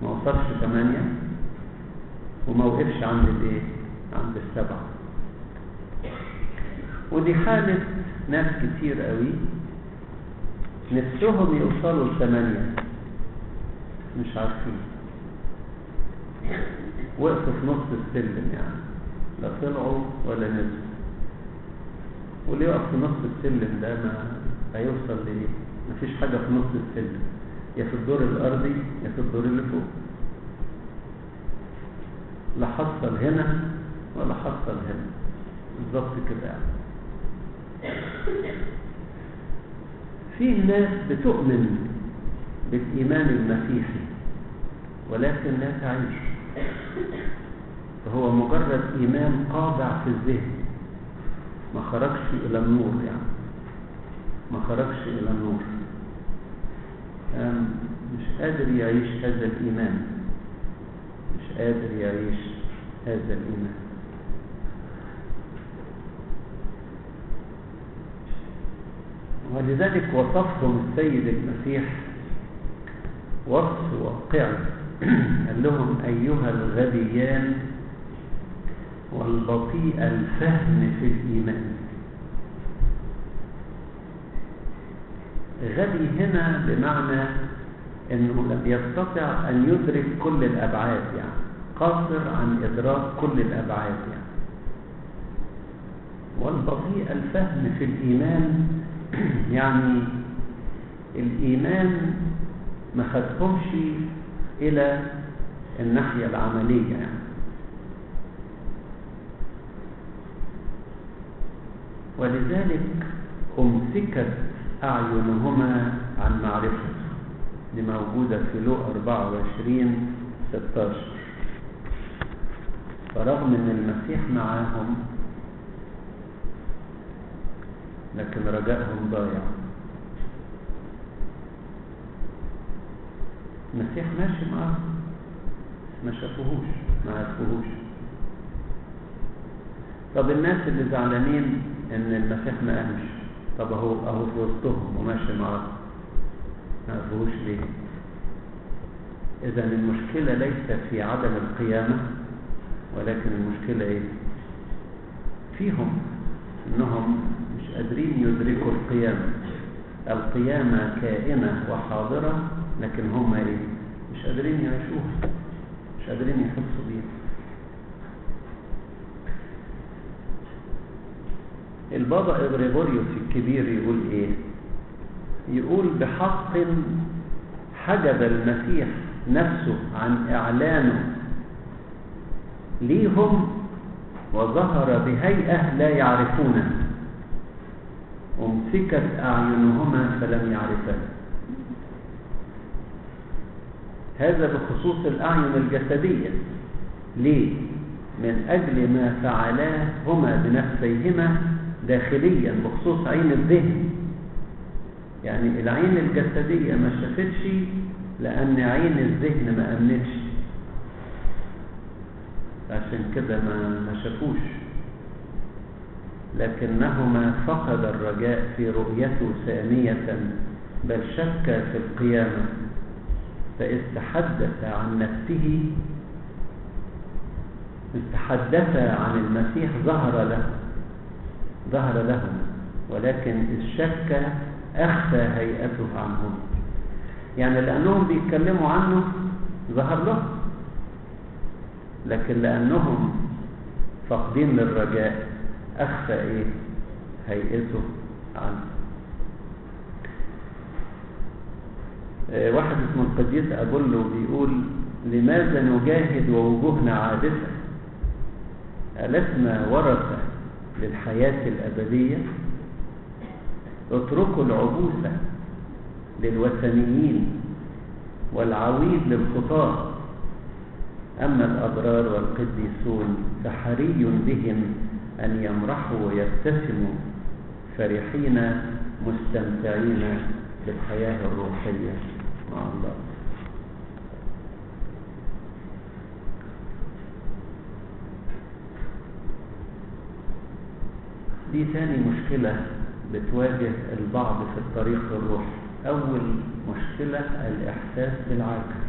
ما وصلش ثمانية وما وقفش عند الايه عند السبعة ودي حالة ناس كتير قوي نفسهم يوصلوا لثمانية مش عارفين وقفوا في نص السلم يعني لا طلعوا ولا نزلوا واللي يقف في نص السلم ده ما هيوصل لإيه مفيش حاجة في نص السلم يا في الدور الأرضي يا في الدور اللي فوق لا حصل هنا ولا حصل هنا بالظبط كده يعني في ناس بتؤمن بالإيمان المسيحي ولكن لا تعيش فهو مجرد إيمان قاطع في الذهن ما خرجش إلى النور يعني ما خرجش إلى النور مش قادر يعيش هذا الإيمان مش قادر يعيش هذا الإيمان ولذلك وصفهم السيد المسيح وصف واقعي قال لهم أيها الغبيان والبطيء الفهم في الإيمان غبي هنا بمعنى أنه لم يستطع أن يدرك كل الأبعاد يعني قاصر عن إدراك كل الأبعاد يعني والبطيء الفهم في الإيمان يعني الإيمان ما خدهمش إلى الناحية العملية يعني ولذلك أمسكت أعينهما عن معرفته دي موجودة في لو 24 16 فرغم ان المسيح معاهم لكن رجائهم ضايع المسيح ماشي معاهم ما شافوهوش ما عرفوهوش طب الناس اللي زعلانين ان المسيح ما قامش طب اهو اهو في وسطهم وماشي معاهم ما عرفوهوش ليه اذا المشكله ليست في عدم القيامه ولكن المشكله ايه فيهم انهم مش قادرين يدركوا القيامه القيامه كائنه وحاضره لكن هم ايه مش قادرين يعيشوها مش قادرين يحسوا بيها البابا إغريغوريوس الكبير يقول ايه يقول بحق حجب المسيح نفسه عن اعلانه ليهم وظهر بهيئة لا يعرفونه امسكت أعينهما فلم يعرفاه هذا بخصوص الأعين الجسدية ليه؟ من أجل ما فعلاه هما بنفسيهما داخليا بخصوص عين الذهن يعني العين الجسدية ما شافتش لأن عين الذهن ما أمنتش عشان كده ما ما شافوش لكنهما فقد الرجاء في رؤيته ثانية بل شك في القيامة فإذ تحدث عن نفسه إذ تحدث عن المسيح ظهر له ظهر لهم ولكن إذ شك أخفى هيئته عنهم يعني لأنهم بيتكلموا عنه ظهر لهم لكن لأنهم فاقدين للرجاء أخفى إيه هيئته عنه واحد اسمه القديس أبولو بيقول لماذا نجاهد ووجوهنا عابسة ألسنا ورثة للحياة الأبدية اتركوا العبوسة للوثنيين والعويد للخطاة أما الأبرار والقديسون فحري بهم أن يمرحوا ويبتسموا فرحين مستمتعين بالحياة الروحية مع الله دي تاني مشكلة بتواجه البعض في الطريق الروحي أول مشكلة الإحساس بالعجز